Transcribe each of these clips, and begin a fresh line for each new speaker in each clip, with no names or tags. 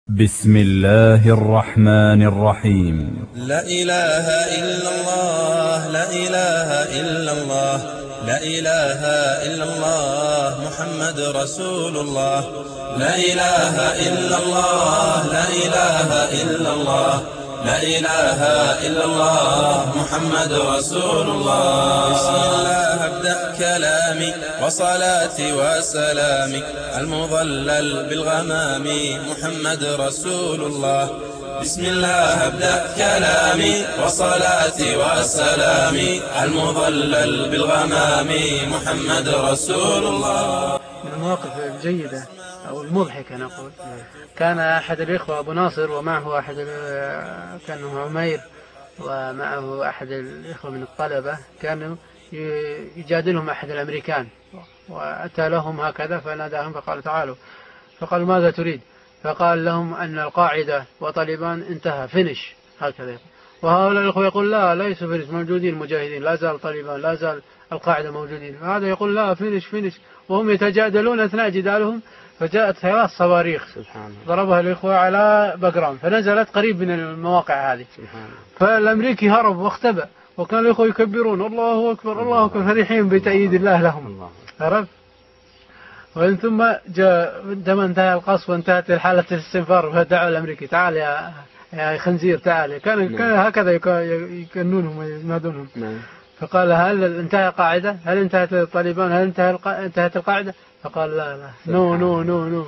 بسم الله الرحمن الرحيم
لا إله إلا الله لا إله إلا الله لا إله إلا الله محمد رسول الله لا إله إلا الله لا إله إلا الله لا إله إلا الله محمد رسول الله بسم الله أبدأ كلامي وصلاتي وسلامي المظلل بالغمام محمد رسول الله بسم الله أبدأ كلامي وصلاتي وسلامي المظلل بالغمام محمد رسول الله
من المواقف الجيدة أو المضحكة نقول كان أحد الإخوة أبو ناصر ومعه أحد ال- كان هو عمير ومعه أحد الإخوة من الطلبة كانوا ي- يجادلهم أحد الأمريكان وأتى لهم هكذا فناداهم فقال تعالوا فقالوا ماذا تريد فقال لهم أن القاعدة وطالبان انتهى فينش هكذا وهؤلاء الأخوة يقول لا ليسوا فينش موجودين مجاهدين لا زال طالبان لا زال القاعدة موجودين هذا يقول لا فينش فينش وهم يتجادلون أثناء جدالهم فجاءت ثلاث صواريخ
سبحان الله
ضربها الإخوة على بقرام فنزلت قريب من المواقع هذه
سبحان الله
فالأمريكي هرب واختبأ وكان الإخوة يكبرون الله أكبر الله أكبر فرحين بتأييد الله لهم
الله
عرفت ومن ثم جاء عندما انتهى القصف وانتهت حالة الاستنفار فدعوا الأمريكي تعال يا يا خنزير تعال كان
نعم.
كان هكذا يك- يكنونهم وينادونهم
نعم
فقال هل انتهى القاعدة؟ هل انتهت الطالبان؟ هل انتهى الق... انتهت القاعدة؟ فقال لا لا نو نو نو نو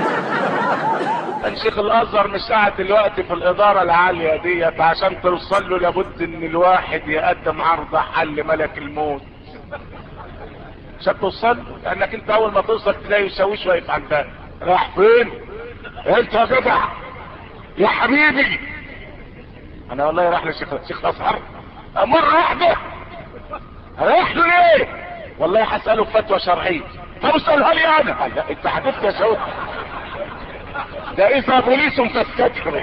الشيخ الازهر مش قاعد دلوقتي في الاداره العاليه ديت عشان توصل له لابد ان الواحد يقدم عرض حل ملك الموت عشان توصل له لانك انت اول ما توصل تلاقي يساويش واقف عندك راح فين انت يا جدع يا حبيبي انا والله راح للشيخ الشيخ الازهر مره واحده رايح له ليه والله هساله في فتوى شرعيه طب اسالها لي انا قال لا انت حدثت يا سعود ده اذا بوليس فاستكبروا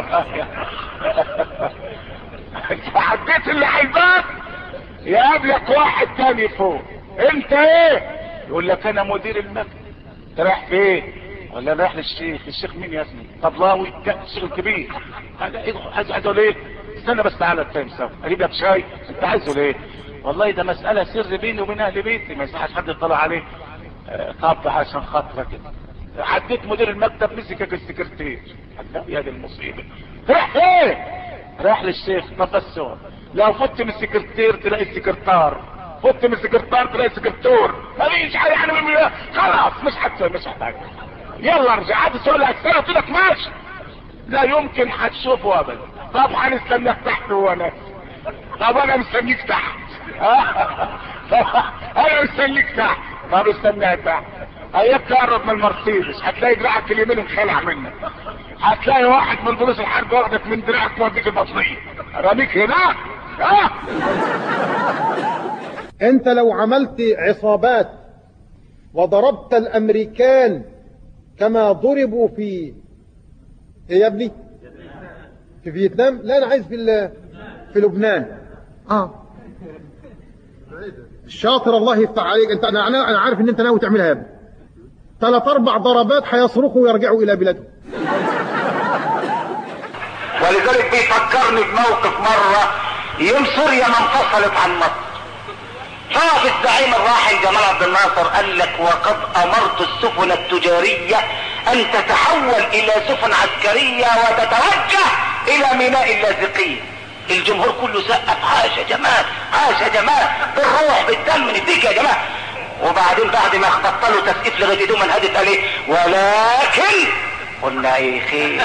انت عديت اللي هيبان يقابلك واحد تاني فوق انت ايه يقول لك انا مدير المكتب انت رايح فين ولا رايح للشيخ الشيخ مين يا ابني طبلاوي لا الشيخ الكبير هذا ايه عايز عايزه ليه استنى بس تعالى نتفاهم سوا اجيب لك شاي انت عايزه ليه والله ده مسألة سر بيني وبين اهل بيتي ما يصحش حد يطلع عليه آه، طب عشان خاطرك كده عديت مدير المكتب مسكك السكرتير قال لا يا دي المصيبه رايح فين رايح للشيخ طب بس هو لو فت من السكرتير تلاقي السكرتار فت من السكرتار تلاقي السكرتور مفيش حاجه يعني من- خلاص مش حتى مش محتاج يلا ارجع عاد تقول لك سنه قلت لك ماشي لا يمكن هتشوفه ابدا طب هنستناك تحت هو انا طب انا مستنيك تحت انا مستنيك تحت طب استنى تحت اياك تقرب من المرسيدس هتلاقي دراعك اليمين انخلع منك هتلاقي واحد من بوليس الحرب واخدك من دراعك ووديك البطنيه رميك هناك ها
انت لو عملت عصابات وضربت الامريكان كما ضربوا في ايه يا ابني في فيتنام لا انا عايز في ال- في لبنان اه الشاطر الله يفتح عليك انت انا انا أنا عارف ان انت ناوي تعملها يا ابني ثلاث اربع ضربات هيصرخوا ويرجعوا الى بلادهم
ولذلك بيفكرني بموقف مرة يوم سوريا ما انفصلت عن مصر فقف الزعيم الراحل جمال عبد الناصر قال لك وقد امرت السفن التجارية ان تتحول الى سفن عسكرية وتتوجه الى ميناء اللاذقين الجمهور كله سقف عاش يا جماعة عاش يا جماعة بالروح بالدم نديك يا جماعة وبعدين بعد ما بطلوا تسقيف لغايه يدوم انهدت قال ايه ولكن قلنا ايه خير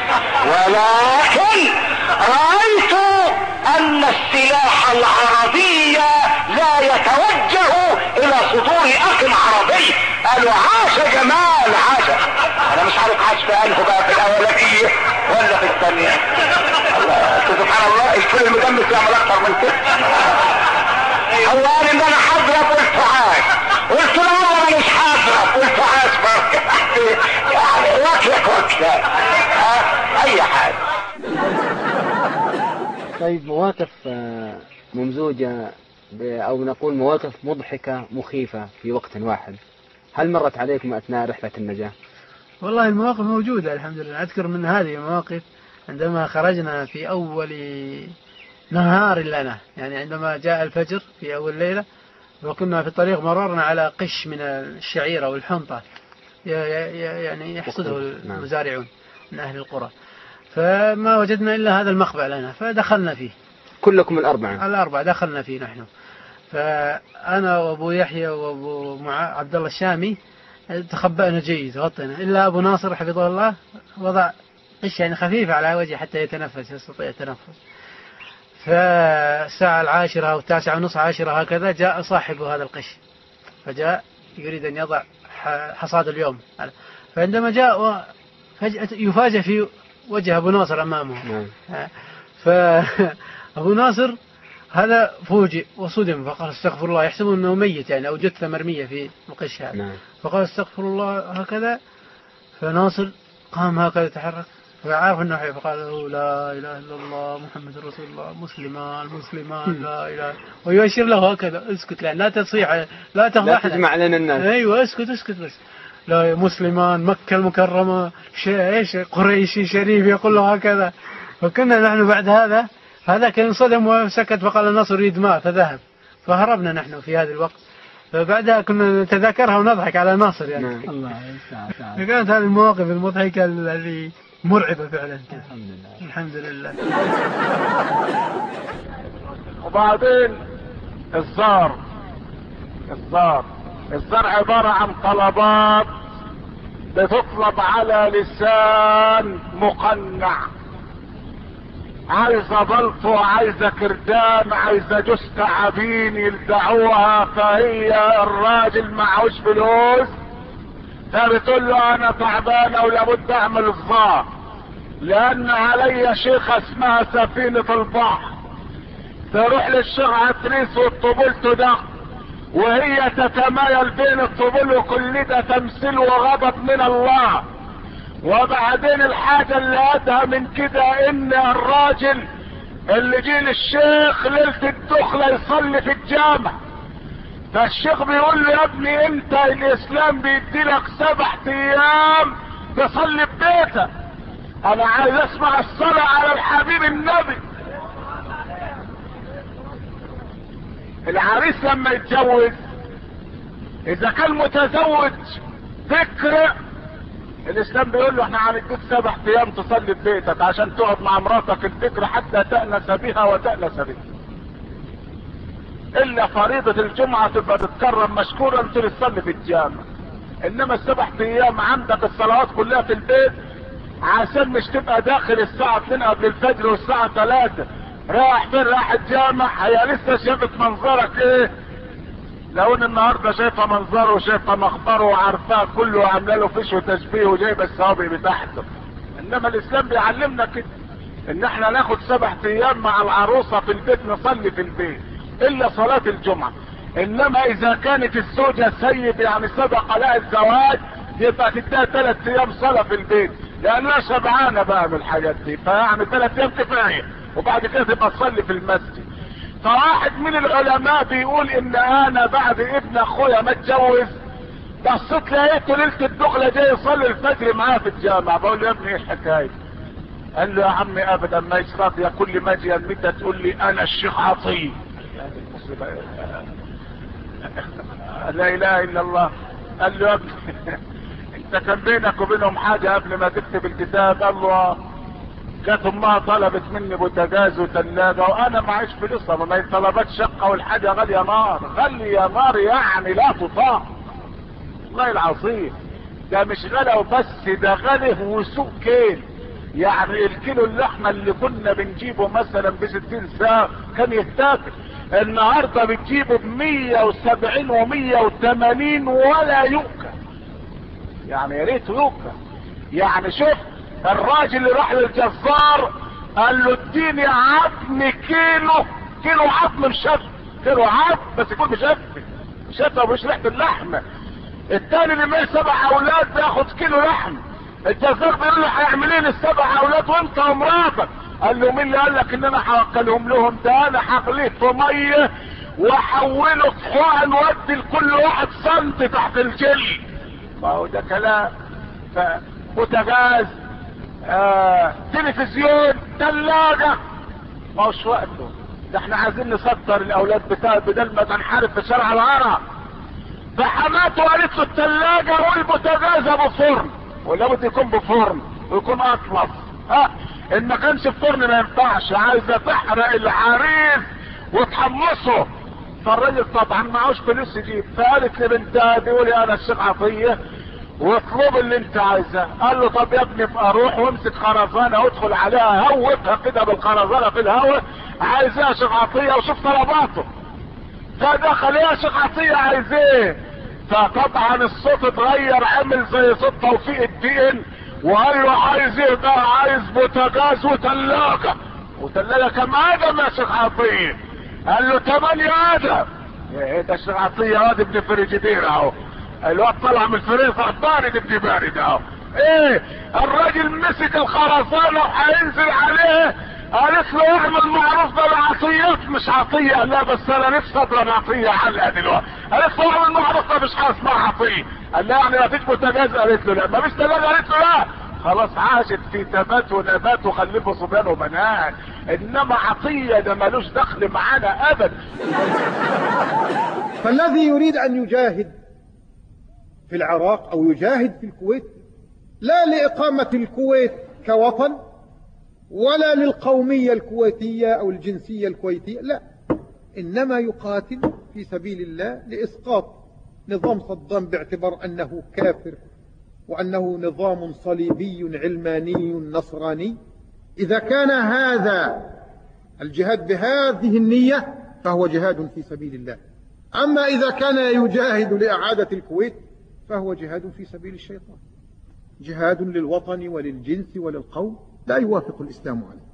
ولكن رأيت ان السلاح العربي لا يتوجه الى صدور اخ عربي قالوا عاش يا جمال عاش انا مش عارف عاش في انه بقى في الاولانية ولا في الثانية الله سبحان الله الفيلم المدمس يعمل اكتر من كده هو قال ان انا هضرب قلت عاش قلت له والله انا مش هضرب قلت عاش برضه يعني واكلك واكلك ها؟ اي حاجه
طيب مواقف آه، ممزوجة ب- أو نقول مواقف مضحكة مخيفة في وقت واحد هل مرت عليكم أثناء رحلة النجاة؟
والله المواقف موجودة الحمد لله أذكر من هذه المواقف عندما خرجنا في أول نهار لنا يعني عندما جاء الفجر في أول ليلة وكنا في الطريق مررنا على قش من الشعير أو الحنطة ي- ي- يعني يحصده
نعم.
المزارعون من أهل القرى فما وجدنا إلا هذا المخبأ لنا فدخلنا فيه
كلكم الأربعة
الأربعة دخلنا فيه نحن فأنا وأبو يحيى وأبو مع... عبد الله الشامي تخبأنا جيد غطينا إلا أبو ناصر حفظه الله وضع قش يعني خفيفة على وجهه حتى يتنفس يستطيع التنفس فالساعة العاشرة أو التاسعة ونصف عاشرة هكذا جاء صاحب هذا القش فجاء يريد أن يضع ح- حصاد اليوم فعندما جاء و- فجأة يفاجأ في وجه أبو ناصر أمامه
نعم
فأبو ناصر هذا فوجئ وصدم فقال استغفر الله يحسب أنه ميت يعني أو جثة مرمية في القش هذا
نعم
فقال استغفر الله هكذا فناصر قام هكذا يتحرك فعرف انه حي فقال له لا اله الا الله محمد رسول الله مسلمان مسلمان لا اله ويؤشر له هكذا اسكت لا لا تصيح لا
لا
تفضحنا
تجمع لنا الناس
ايوه اسكت اسكت بس لا يا مسلمان مكة المكرمة شيء ايش قريشي شريف يقول له هكذا فكنا نحن بعد هذا هذا كان انصدم وسكت فقال النصر يريد ماء فذهب فهربنا نحن في هذا الوقت فبعدها كنا نتذاكرها ونضحك على ناصر يعني
نعم.
الله يسعد سعد.
فكانت هذه المواقف المضحكة التي مرعبة فعلا
الحمد لله
الحمد لله
وبعدين الزار الزار الزار عبارة عن طلبات بتطلب على لسان مقنع عايزة بلطو عايزة كردان عايزة جثة عبين يلدعوها فهي الراجل معهوش فلوس فبتقول له انا تعبانة ولابد اعمل الظاهر لان علي شيخة اسمها سفينة البحر تروح للشيخ عتريس والطبول تدق وهي تتمايل بين الطبول وكل ده تمثيل وغضب من الله وبعدين الحاجة اللي ادهى من كده ان الراجل اللي جه للشيخ ليلة الدخلة يصلي في الجامع فالشيخ بيقول له يا ابني انت الاسلام بيدي لك سبع ايام تصلي في بيتك انا عايز اسمع الصلاة على الحبيب النبي العريس لما يتجوز اذا كان متزوج فكر الاسلام بيقول له احنا هنديك سبع ايام تصلي في بيتك عشان تقعد مع مراتك الفكر حتى تأنس بها وتأنس بك الا فريضة الجمعة تبقى تتكرم مشكورا انت تصلي في الجامع انما السبع ايام عندك الصلوات كلها في البيت عشان مش تبقى داخل الساعة 2 قبل الفجر والساعة 3 رايح فين رايح الجامع هي لسه شافت منظرك ايه لو ان النهارده شايفه منظره وشايفه مخبره وعارفاه كله وعامله له فيش وتشبيه وجايبه الصوابع بتاعته انما الاسلام بيعلمنا كده ان احنا ناخد سبع ايام مع العروسه في البيت نصلي في البيت الا صلاه الجمعه انما اذا كانت الزوجه سيد يعني سبق لها الزواج يبقى تديها ثلاث ايام صلاه في البيت لانها شبعانه بقى من الحاجات دي فيعني ثلاث ايام كفايه وبعد كده تبقى تصلي في المسجد فواحد من العلماء بيقول ان انا بعد ابن اخويا ما اتجوز بصيت لقيته ليله الدخله جاي يصلي الفجر معاه في الجامع بقول له يا ابني ايه الحكايه؟ قال له يا عمي ابدا ما يشرب يا كل ما اجي امتى تقول لي انا الشيخ عطيه لا اله الا الله قال له يا ابني انت كان بينك وبينهم حاجه قبل ما تكتب الكتاب قال له جت امها طلبت مني بوتاجاز وثلاجه وانا معيش فلوسها ما طلبت شقه والحاجه غاليه نار غاليه نار يعني لا تطاق والله العظيم ده مش غلا وبس ده غلا وسوق كيل يعني الكيلو اللحمه اللي كنا بنجيبه مثلا ب 60 ساعه كان يتاكل النهارده بتجيبه ب 170 و 180 ولا يؤكل يعني يا ريت يؤكل يعني شوف الراجل اللي راح للجزار قال له اديني عظم كيلو كيلو عظم مشف كيلو عظم بس يكون مشف مشف ومش ريحه اللحمه التاني اللي معاه سبع اولاد بياخد كيلو لحم الجزار بيقول له هيعمل ايه للسبع اولاد وانت ومراتك قال له مين اللي قال لك ان انا هوكلهم لهم ده انا هخليه في ميه واحوله في حقن وادي لكل واحد سنت تحت الجلد ما هو ده كلام بوتاجاز آه تلفزيون ثلاجة ما هوش وقته ده احنا عايزين نسطر الاولاد بتاع بدل ما تنحرف في شارع العرب فحماته قالت له الثلاجة والبوتاجاز ابو فرن ولا بده يكون بفرن ويكون اطلس ها ان ما كانش الفرن ما ينفعش عايزه تحرق الحريف وتحمصه فالراجل طبعا معهوش فلوس يجيب فقالت لبنتها دي قولي انا الشيخ عطيه واطلب اللي انت عايزاه قال له طب يا ابني ابقى روح وامسك خرزانه وادخل عليها هوتها كده بالخرزانه في الهواء عايزاها شيخ عطيه وشوف طلباته فدخل يا شيخ عطيه عايز ايه فطبعا الصوت اتغير عمل زي صوت توفيق الدين وقال له عايز ايه بقى عايز بوتاجاز وثلاجه وثلاجه كم ادم يا شيخ عطيه قال له تمانية ادم ايه ده الشيخ عطيه واد ابن فريجيدير اهو الواد طلع من الفريزر بارد ابن بارد اهو ايه الراجل مسك الخرسانه وهينزل عليه قالت له اعمل معروف ده العطيات مش عطيه قال لا بس انا نفسي اضرب عطيه حلقه دلوقتي قالت له اعمل معروف ده مش حاجه اسمها عطيه قال لا يعني مفيش بوتاجاز قالت له لا مفيش تلاجه قالت له لا خلاص عاشت في تبات ونبات وخلفوا صبيان وبنات انما عطيه ده ملوش دخل معانا ابدا
فالذي يريد أن يجاهد في العراق أو يجاهد في الكويت لا لإقامة الكويت كوطن ولا للقومية الكويتية أو الجنسية الكويتية لا إنما يقاتل في سبيل الله لإسقاط نظام صدام باعتبار أنه كافر وأنه نظام صليبي علماني نصراني إذا كان هذا الجهاد بهذه النية فهو جهاد في سبيل الله أما إذا كان يجاهد لإعادة الكويت فهو جهاد في سبيل الشيطان جهاد للوطن وللجنس وللقوم لا يوافق الإسلام عليه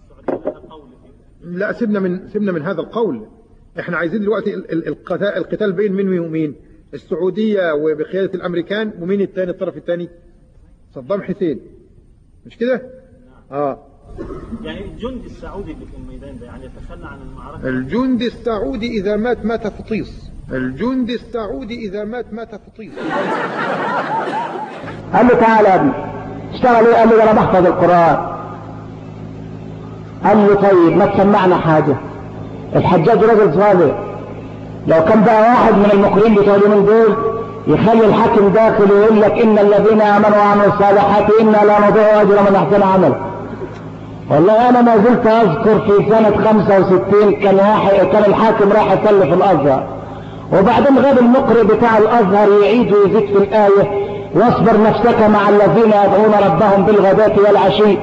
لا سيبنا من سيبنا من هذا القول احنا عايزين دلوقتي ال- ال- القتال, القتال بين مين ومين السعودية وبقيادة الأمريكان ومين الثاني الطرف الثاني صدام حسين مش كده اه
يعني الجندي السعودي اللي في الميدان ده يعني يتخلى عن المعركة
الجندي السعودي إذا مات مات فطيس الجندي السعودي إذا مات مات فطيس
قال له تعالى يا ابني اشتغل ايه قال له انا بحفظ القران قال له طيب ما تسمعنا حاجه الحجاج راجل صادق لو كان بقى واحد من المقرين بتوع اليومين دول يخلي الحاكم داخل ويقول لك ان الذين امنوا وعملوا الصالحات انا لا نضيع اجر من احسن عمل والله انا ما زلت اذكر في سنة 65 كان واحد كان الحاكم راح يصلي في الازهر وبعدين غاب المقرئ بتاع الازهر يعيد ويزيد في الايه واصبر نفسك مع الذين يدعون ربهم بالغداة والعشي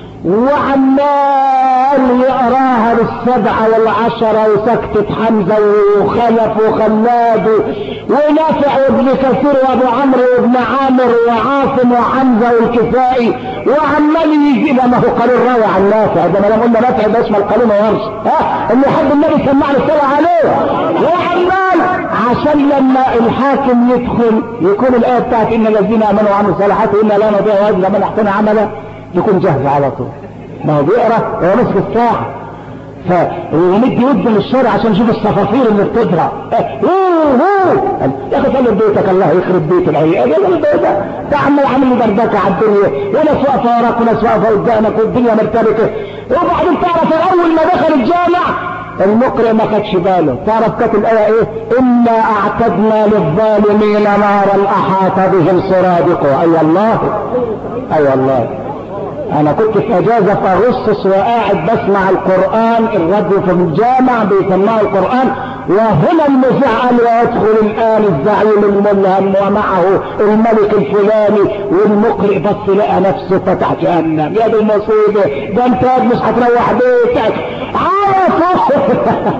وعمال يقراها بالسبعة والعشرة وسكتة حمزة وخلف وخلاد ونافع وابن كثير وابو عمرو وابن عامر وعاصم وحمزة والكسائي وعمال يجي لا ما هو قانون روى عن نافع ده ما دام قلنا نافع ده اسمه القانون ورش ها اللي يحب النبي سمعني الصلاة عليه وعمال عشان لما الحاكم يدخل يكون الآية بتاعت إن الذين آمنوا وعملوا الصالحات إنا لا نضيع أجر من أحسن عملا يكون جاهز على طول ما هو بيقرا هو نصف الساعة فيمد ود للشارع عشان يشوف الصفافير اللي بتضرب يا اخي خلي بيتك الله يخرب بيت العيال يا البيت ده عمال عامل لي دردكه على الدنيا وناس واقفه وراك وناس واقفه قدامك والدنيا مرتبكه وبعدين تعرف اول ما دخل الجامع المقرئ ما خدش باله تعرف كانت الايه ايه انا اعتدنا للظالمين نارا احاط بهم سرادقه اي الله اي الله انا كنت في اجازة في اغسطس وقاعد بسمع القرآن الراديو في الجامع بيسمعوا القرآن وهنا المذيع قال ويدخل الان الزعيم الملهم ومعه الملك الفلاني والمقرئ بس لقى نفسه فتح جهنم يا دي المصيبة ده انت مش هتروح بيتك عرفوا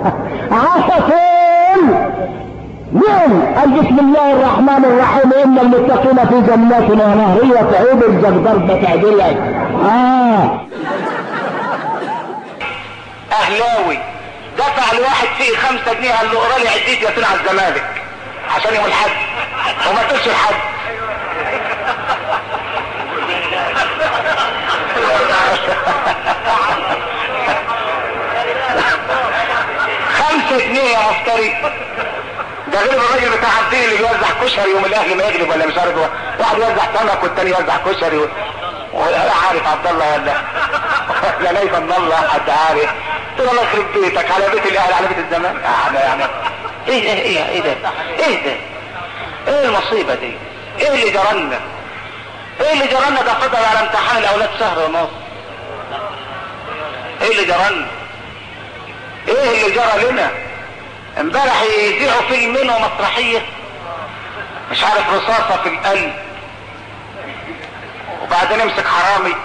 عرفوا نعم قال بسم الله الرحمن الرحيم ان المتقين في جنات ونهر هي تعود الجدار بتعدلك اه
اهلاوي دفع لواحد فيه خمسة جنيه قال له اقرا لي عديت ياسين على الزمالك عشان يوم الحد وما تقولش الحد خمسة جنيه يا عسكري ده غير الراجل بتاع الدين اللي بيوزع كشري يوم الاهلي ما يغلب ولا مش عارف هو. واحد يوزع سمك والتاني يوزع كشري و... ولا عارف عبد الله ولا ولا ليس من الله حد عارف قلت له الله يخرب بيتك على بيت الاهلي على بيت الزمان يعني يعني ايه ايه ايه ايه ده ايه ده ايه المصيبه دي ايه اللي جرالنا ايه اللي جرالنا ده فضل على امتحان الاولاد شهر ونص ايه اللي جرالنا ايه اللي جرى لنا امبارح يذيعوا فيلمين ومسرحيه مش عارف رصاصه في القلب وبعدين امسك حرامي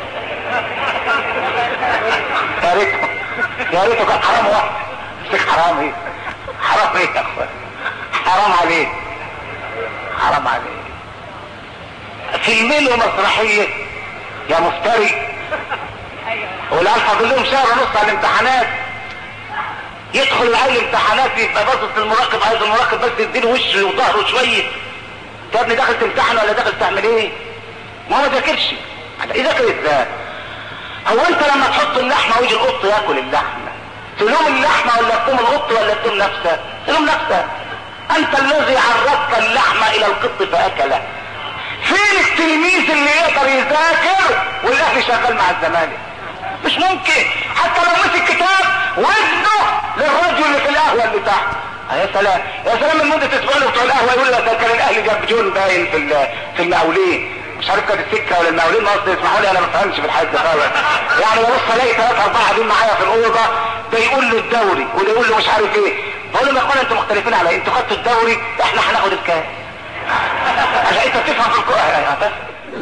يا ريته يا ريته كان حرام واحد امسك حرامي حرام ايه يا اخوان حرام عليك حرام عليك فيلمين ومسرحيه يا مفتري والعيال فاضل لهم شهر ونص على الامتحانات يدخل العيل الامتحانات يبقى باصص للمراقب عايز المراقب بس يديله وشه وظهره شويه يا ابني داخل تمتحن ولا داخل تعمل ايه؟ ما هو ذاكرش يذاكر ازاي؟ هو انت لما تحط اللحمه ويجي القط ياكل اللحمه تلوم اللحمه ولا تلوم القط ولا تلوم نفسك؟ تلوم نفسك انت الذي عرضت اللحمه الى القط فاكله فين التلميذ اللي يقدر يذاكر والاهلي شغال مع الزمالك مش ممكن حتى لو مسك كتاب وزنه للرجل اللي في القهوه اللي تحت آه يا سلام يا سلام من مده اسبوعين بتوع القهوه يقول لك ده كان الاهلي جاب جون باين في ال- في المقاولين مش عارف كانت السكه ولا المقاولين ما قصدي اسمحوا لي انا ما بفهمش في الحاجات دي خالص يعني ببص الاقي ثلاثه اربعه قاعدين معايا في الاوضه ده يقول له الدوري وده يقول له مش عارف ايه بقول لهم يا اخوانا انتوا مختلفين على إيه؟ انتوا خدتوا الدوري احنا هناخد الكاس عشان انت تفهم في الكوره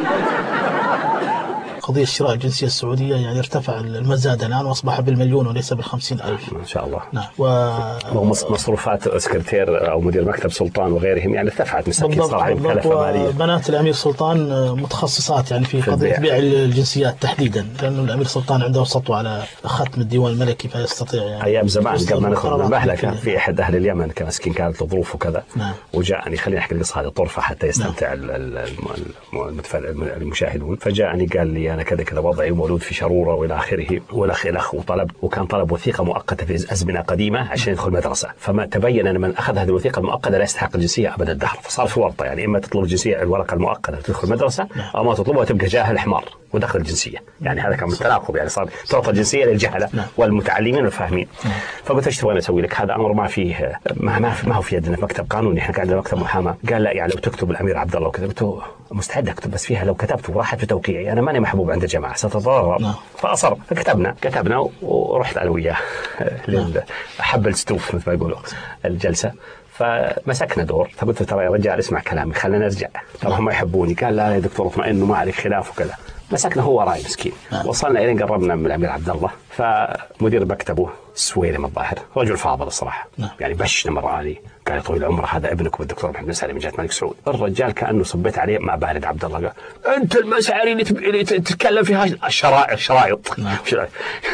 قضية شراء الجنسية السعودية يعني ارتفع المزاد الآن وأصبح بالمليون وليس بالخمسين ألف
ما شاء الله
نعم و...
ومص- مصروفات سكرتير او مدير مكتب سلطان وغيرهم يعني ارتفعت مساكين
بالضبط
صراحه
بالضبط
مكلفه ماليه
وبنات الأمير سلطان متخصصات يعني في
في
قضية
البيع.
بيع الجنسيات تحديدا لأنه الأمير سلطان عنده سطوة على ختم الديوان الملكي فيستطيع يعني
ايام زمان
يصدر
قبل ما ندخل
مقررات
المهله كان
كده.
في احد اهل اليمن كان مسكين كانت له ظروف وكذا
نعم.
وجاءني خليني احكي القصه هذه طرفه حتى يستمتع ال- ال- الم- المتفرج- المشاهدون فجاءني قال لي انا كذا كذا وضعي ومولود في شروره والى اخره والاخ الاخ وطلب وكان طلب وثيقه مؤقته في ازمنه قديمه عشان يدخل مدرسه فما تبين ان من اخذ هذه الوثيقه المؤقته لا يستحق الجنسيه ابد الدهر فصار في ورطه يعني اما تطلب الجنسيه الورقه المؤقته تدخل مدرسه او ما تطلبها وتبقى جاهل حمار ودخل الجنسيه يعني هذا كان من التناقض يعني صار تعطى الجنسيه للجهله والمتعلمين والفاهمين فقلت ايش تبغى اسوي لك هذا امر ما فيه ما ما, ما هو في يدنا في مكتب قانوني احنا قاعدين مكتب محاماه قال لا يعني لو تكتب الامير عبد الله وكذا قلت له مستعد اكتب بس فيها لو كتبت وراحت بتوقيعي انا ماني محبوب عند الجماعه ستتضرر فاصر فكتبنا كتبنا ورحت انا وياه لل- حب الستوف مثل ما يقولوا الجلسه فمسكنا دور فقلت له ترى يا رجال اسمع كلامي خلينا نرجع ترى هم يحبوني قال لا يا دكتور اطمئن وما عليك خلاف وكذا مسكنا هو وراي مسكين وصلنا الين قربنا من الامير عبد الله فمدير مكتبه سويرم الظاهر رجل فاضل الصراحه يعني بشنا مره علي قال يا طويل العمر هذا ابنكم الدكتور محمد مسعري من جهه الملك سعود الرجال كانه صبيت عليه مع بارد عبد الله قال انت المسعري اللي, تب... اللي تتكلم في هاي الشرائط الشرايط شرايط.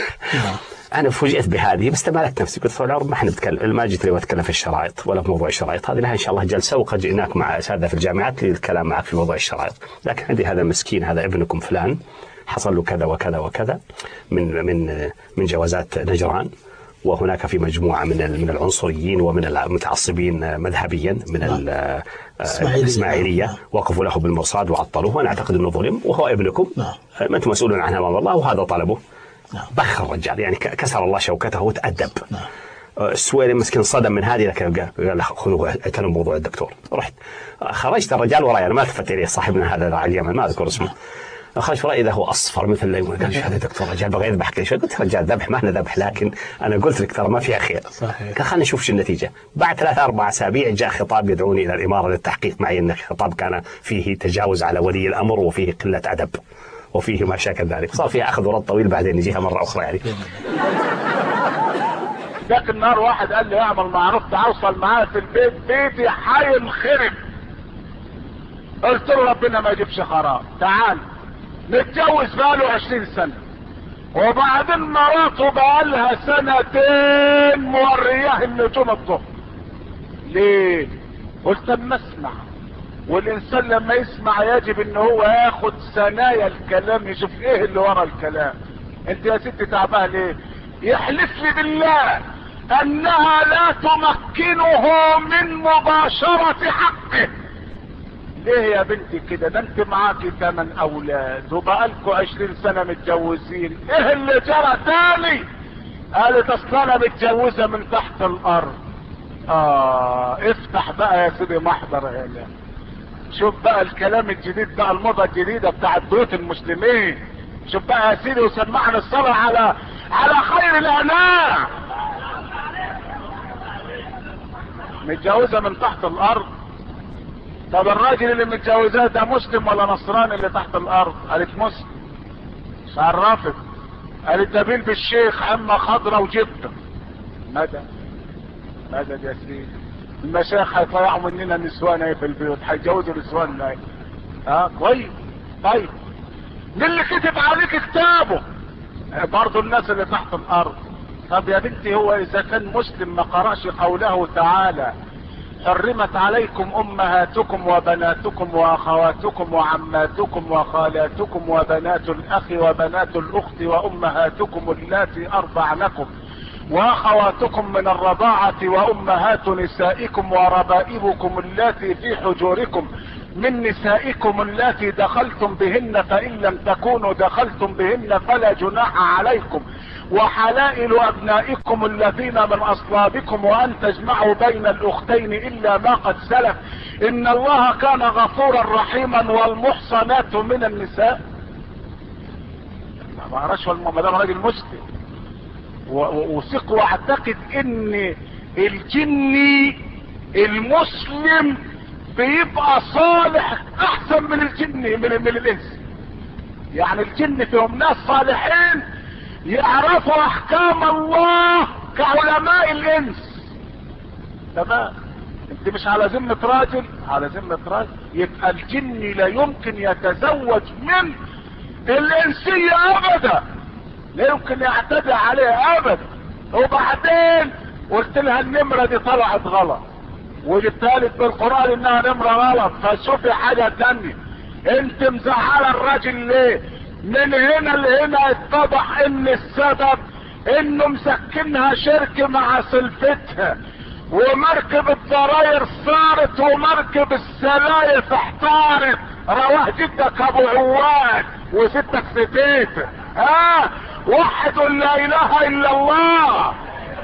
انا فوجئت بهذه بس تمالكت نفسي قلت طول العمر ما احنا نتكلم ما جيت لي اتكلم في الشرائط ولا في موضوع الشرائط هذه لها ان شاء الله جلسه وقد جئناك مع اساتذه في الجامعات للكلام معك في موضوع الشرائط لكن عندي هذا المسكين هذا ابنكم فلان حصل له كذا وكذا وكذا من من من جوازات نجران وهناك في مجموعه من ال- من العنصريين ومن المتعصبين مذهبيا من ال- آه،
الإسماعيلية.
الاسماعيليه وقفوا له بالمرصاد وعطلوه وانا اعتقد انه ظلم وهو ابنكم
نعم.
ما انتم مسؤولون عنه امام الله وهذا طلبه بخ الرجال يعني ك- كسر الله شوكته وتأدب آه، السويري مسكين صدم من هذه لكن قال قال خذوا اعتنوا موضوع الدكتور رحت آه، خرجت الرجال وراي انا ما التفت اليه صاحبنا هذا راعي اليمن ما اذكر اسمه خرجت وراي اذا هو اصفر مثل الليمون قال ايش هذا دكتور رجال بغى يذبح كل شوي قلت رجال ذبح ما احنا ذبح لكن انا قلت لك ترى ما فيها خير
صحيح.
قال خلينا نشوف شو النتيجه بعد ثلاث اربع اسابيع جاء خطاب يدعوني الى الاماره للتحقيق معي ان الخطاب كان فيه تجاوز على ولي الامر وفيه قله ادب وفيه ما شاكل ذلك صار فيها اخذ ورد طويل بعدين نجيها مره اخرى يعني
ذاك النهار واحد قال لي اعمل معروف تعوصل معايا في البيت بيتي حينخرب قلت له ربنا ما يجيبش خراب تعال متجوز بقاله 20 سنه وبعدين مراته بقالها سنتين مورياه النجوم الظهر ليه قلت اما اسمع والانسان لما يسمع يجب ان هو ياخد ثنايا الكلام يشوف ايه اللي ورا الكلام انت يا ست تعبان ليه يحلف لي بالله انها لا تمكنه من مباشرة حقه ليه يا بنتي كده ده انت معاكي ثمان اولاد وبقالكوا عشرين سنة متجوزين ايه اللي جرى تاني قالت اصل انا متجوزة من تحت الارض اه افتح بقى يا سيدي محضر هنا شوف بقى الكلام الجديد بقى الموضة الجديدة بتاعت بيوت المسلمين شوف بقى يا سيدي وسمعنا الصلاة على على خير الانام متجوزة من تحت الارض طب الراجل اللي متجوزاه ده مسلم ولا نصراني اللي تحت الارض قالت مسلم مش عرفت قالت ده بيل بالشيخ عمة خضرة وجبة مدى مدى يا سيدي المشايخ هيطلعوا مننا نسوان ايه في البيوت هيتجوزوا نسوان ايه اه كويس طيب مين اللي كتب عليك كتابه برضه الناس اللي تحت الارض طب يا بنتي هو اذا كان مسلم ما قرأش قوله تعالى حرمت عليكم امهاتكم وبناتكم واخواتكم وعماتكم وخالاتكم وبنات الاخ وبنات الاخت وامهاتكم اللاتي ارضعنكم واخواتكم من الرضاعة وامهات نسائكم وربائبكم اللاتي في حجوركم من نسائكم اللاتي دخلتم بهن فان لم تكونوا دخلتم بهن فلا جناح عليكم وحلائل ابنائكم الذين من اصلابكم وان تجمعوا بين الاختين الا ما قد سلف ان الله كان غفورا رحيما والمحصنات من النساء ما بعرفش ما دام راجل مسلم وثق واعتقد ان الجني المسلم بيبقى صالح احسن من الجن من, من الانس يعني الجن فيهم ناس صالحين يعرفوا احكام الله كعلماء الانس تمام انت مش على ذمة راجل على ذمة راجل يبقى الجن لا يمكن يتزوج من الانسية ابدا لا يمكن يعتدي عليه ابدا وبعدين قلت لها النمرة دي طلعت غلط وجبتالك بالقرآن انها نمرة غلط فشوفي حاجة تانية انت مزعلة الراجل ليه من هنا لهنا اتضح ان السبب انه مسكنها شرك مع سلفتها ومركب الضراير صارت ومركب السلايف احتارت رواه جدك ابو عواد وستك ستيت ها وحد لا اله الا الله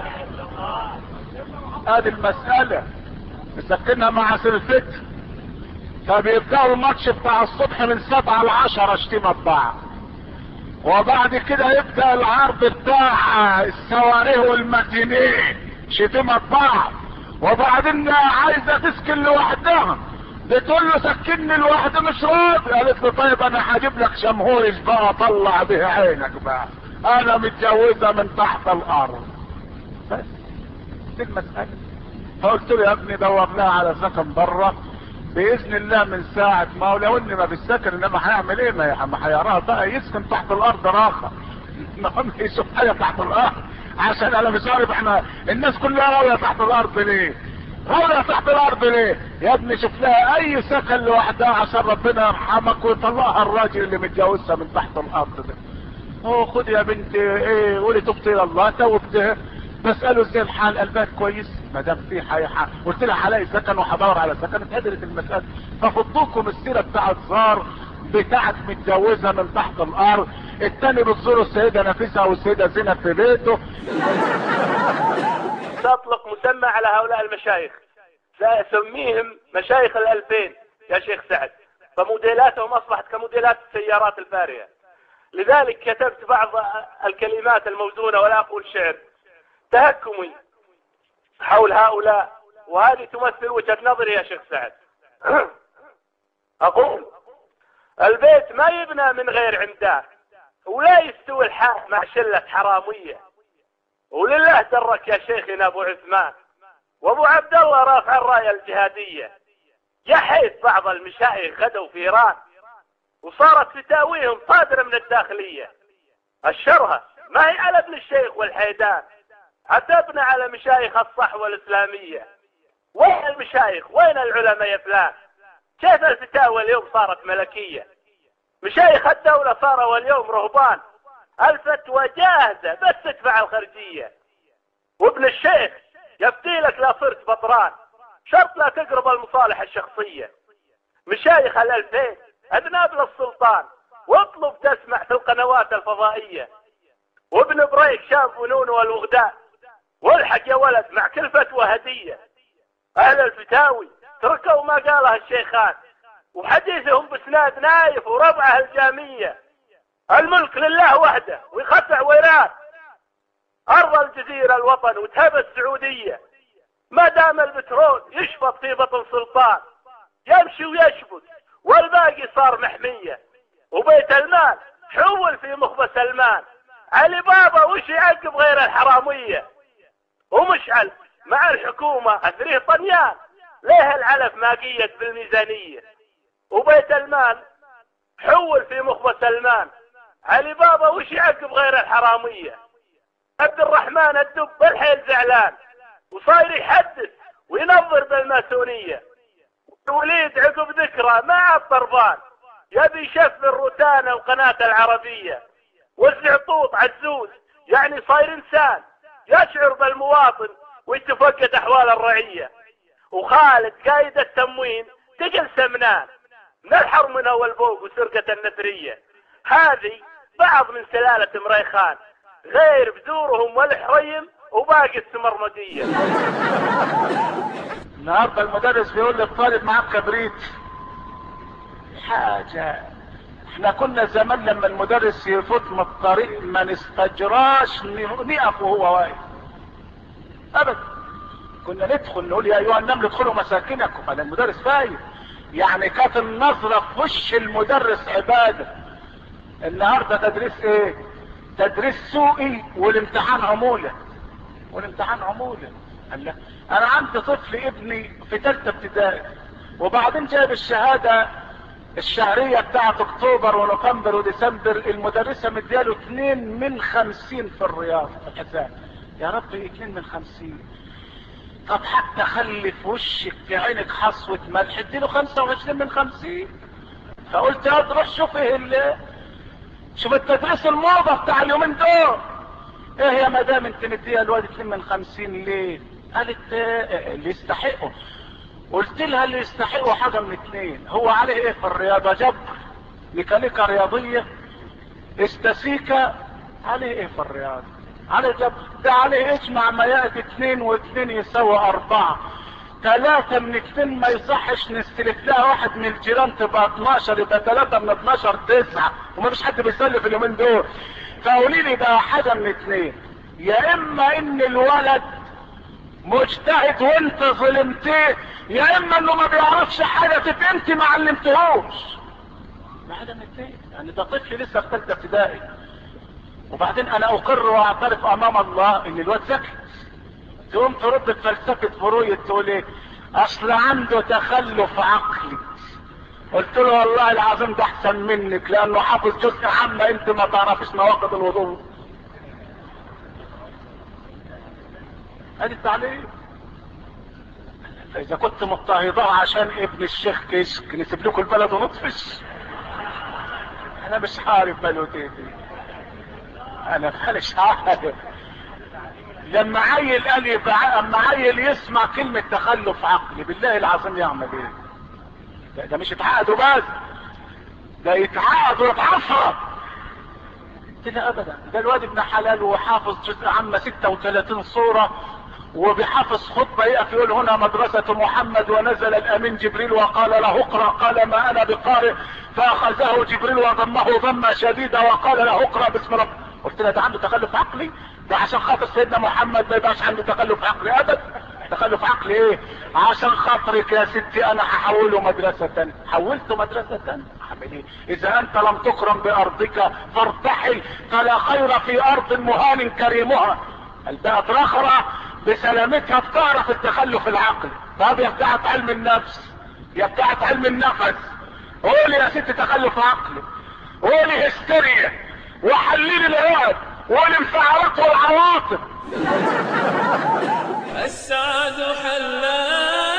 ادي المسألة مسكنها مع سلفتها فبيبدأوا الماتش بتاع الصبح من سبعة لعشرة اشتمة بعض وبعد كده يبدأ العرض بتاع السواريه والمتينيه شتمة بعض وبعدين عايزة تسكن لوحدها بتقول له سكني لوحدي مش راضي قالت له طيب انا هجيب لك شمهورش بقى طلع به عينك بقى انا متجوزة من تحت الارض بس دي المسألة فقلت له يا ابني دور لها على سكن بره باذن الله من ساعة ما هو لو اني ما بالسكن انما هيعمل ايه ما هيراها بقى يسكن تحت الارض راخة المهم يشوف حاجة تحت الارض عشان انا مش عارف احنا الناس كلها راوية تحت الارض ليه راوية تحت الارض ليه يا ابني شوف لها اي سكن لوحدها عشان ربنا يرحمك ويطلعها الراجل اللي متجوزها من تحت الارض ده هو خد يا بنتي ايه قولي تبت الى الله توبتها بسأله ازاي الحال قلبها كويس ما دام في حيحة قلت لها هلاقي سكن وهدور على سكن اتهدرت المسألة ففضوكم السيرة بتاعت زار بتاعت متجوزة من تحت الارض التاني بتزوروا السيدة نفيسة والسيدة زينب في بيته
تطلق مسمى على هؤلاء المشايخ سأسميهم مشايخ الألفين يا شيخ سعد فموديلاتهم أصبحت كموديلات السيارات الفارهة لذلك كتبت بعض الكلمات الموزونة ولا أقول شعر تهكمي حول هؤلاء وهذه تمثل وجهة نظري يا شيخ سعد أقول البيت ما يبنى من غير عمدان ولا يستوي الحال مع شلة حرامية ولله درك يا شيخنا ابو عثمان وابو عبد الله رافع الراية الجهادية يا حيث بعض المشايخ غدوا في ايران وصارت فتاويهم صادرة من الداخلية الشرها ما هي على ابن الشيخ والحيدان عتبنا على مشايخ الصحوة الإسلامية وين المشايخ وين العلماء يا فلان كيف الفتاوى اليوم صارت ملكية مشايخ الدولة صاروا اليوم رهبان الفتوى جاهزة بس تدفع الخرجية وابن الشيخ يفتي لك لا صرت بطران شرط لا تقرب المصالح الشخصية مشايخ الألفين أذناب للسلطان واطلب تسمع في القنوات الفضائية وابن بريك شاف فنون والوغداء والحق يا ولد مع كل فتوى هدية أهل الفتاوي تركوا ما قاله الشيخان وحديثهم بسناد نايف وربعه الجامية الملك لله وحده ويخفع ويراد أرض الجزيرة الوطن وتهب السعودية ما دام البترول يشفط في بطن سلطان يمشي ويشبك والباقي صار محمية وبيت المال حول في مخبى سلمان علي بابا وش يعقب غير الحرامية ومشعل مع الحكومة أثريه طنيان ليه العلف ما قيد بالميزانية وبيت المال حول في مخبى سلمان علي بابا وش يعقب غير الحرامية عبد الرحمن الدب بالحيل زعلان وصاير يحدث وينظر بالماسونية وليد عقب ذكرى ما عاد طربان يبي يشف الروتانا وقناة العربية والزعطوط عزوز يعني صاير انسان يشعر بالمواطن ويتفقد احوال الرعية وخالد قايد التموين تقل سمنان من الحرمنة والبوق وسرقة النثرية هذه بعض من سلالة مريخان غير بذورهم والحريم وباقي السمرمدية
النهارده المدرس بيقول للطالب معاك كبريت حاجة احنا كنا زمان لما المدرس يفوت من الطريق ما نستجراش نقف وهو واقف ابدا كنا ندخل نقول يا ايها النمل ادخلوا مساكنكم انا المدرس فايق يعني كانت النظرة في وش المدرس عبادة النهاردة تدريس ايه تدريس سوقي والامتحان عمولة والامتحان عمولة قال لا انا عندي طفل ابني في ثالثة ابتدائي وبعدين جايب الشهادة الشهرية بتاعت اكتوبر ونوفمبر وديسمبر المدرسة مدياله اتنين من خمسين في الرياض في الحساب يا رب اتنين من خمسين طب حتى خلي في وشك في عينك حصوة ملح اديله خمسة وعشرين من خمسين فقلت يا روح شوف ايه اللي شوف التدريس الموضة بتاع اليومين دول ايه يا مدام انت مديها الواد اتنين من خمسين ليه قالت ايه اللي يستحقه قلت لها اللي يستحقوا حاجة من اتنين هو عليه ايه في الرياضة جبر ميكانيكا رياضية استسيكا عليه ايه في الرياضة عليه جبر ده عليه اجمع ما يأتي اتنين واتنين يساوي اربعة ثلاثة من اتنين ما يصحش نستلف لها واحد من الجيران تبقى 12 يبقى ثلاثة من 12 تسعة وما فيش حد بيسلف اليومين دول فقولي لي بقى حاجة من اتنين يا اما ان الولد مجتهد وانت ظلمتيه يا اما انه ما بيعرفش حاجه تبقى انت ما علمتهوش ما حاجه من اتنين يعني ده طفل لسه في ثالثه ابتدائي وبعدين انا اقر واعترف امام الله ان الواد ذكي تقوم ترد بفلسفه فرويد تقول ايه اصل عنده تخلف عقلي قلت له والله العظيم ده احسن منك لانه حافظ جزء عامه انت ما تعرفش نواقض الوضوء ادي التعليم فاذا كنت مضطهداه عشان ابن الشيخ كشك نسيب لكم البلد ونطفش انا مش عارف بلوتيتي انا مش عارف لما عيل قال يبقى اما عيل يسمع كلمة تخلف عقلي بالله العظيم يعمل ايه ده, ده مش يتعقد بس ده يتعقد ويتعصب كده ابدا ده الواد ابن حلال وحافظ جزء عامة 36 صورة وبحفظ خطبة يقف يقول هنا مدرسة محمد ونزل الامين جبريل وقال له اقرأ قال ما انا بقارئ فاخذه جبريل وضمه ضمة شديدة وقال له اقرأ باسم رب قلت له ده عنده تخلف عقلي ده عشان خاطر سيدنا محمد ما يبقاش عنده تخلف عقلي ابدا تخلف عقلي ايه عشان خاطرك يا ستي انا هحوله مدرسة تانية حولته مدرسة تانية اعمل ايه اذا انت لم تكرم بارضك فارتحل فلا خير في ارض مهان كريمها البقت رخرة بسلامتها بتعرف التخلف العقلي طب يا بتاعت علم النفس يا بتاعت علم النفس قولي يا ست تخلف عقلي قولي هستيريا وحليلي العقد قولي انفعالات والعواطف
السعد حلال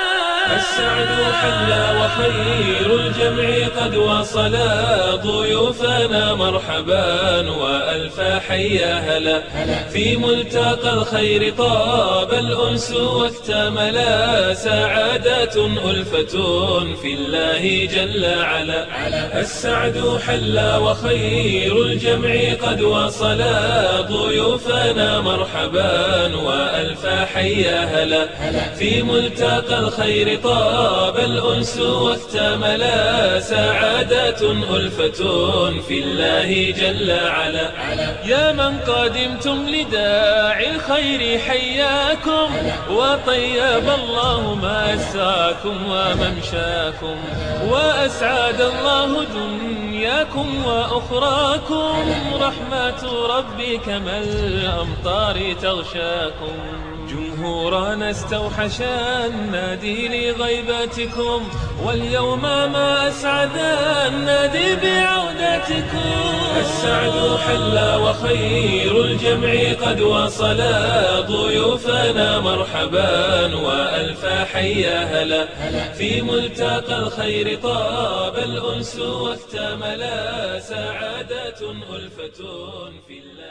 السعد حل وخير الجمع قد وصلا ضيوفنا مرحبا وألف حيا هلا في ملتقى الخير طاب الأنس واكتملا سعادات ألفة في الله جل علا السعد حل وخير الجمع قد وصلا ضيوفنا مرحبا وألف حيا هلا في ملتقى الخير طاب الأنس واكتملا سعادات ألفة في الله جل علا يا من قدمتم لداعي الخير حياكم وطيب الله مساكم وممشاكم وأسعد الله دنياكم وأخراكم رحمة ربي كما الأمطار تغشاكم جمهورنا استوحش النادي لغيبتكم واليوم ما أسعد النادي بعودتكم السعد حل وخير الجمع قد وصلا ضيوفنا مرحبا وألف حيا هلا في ملتقى الخير طاب الأنس واكتملا سعادة ألفة في الله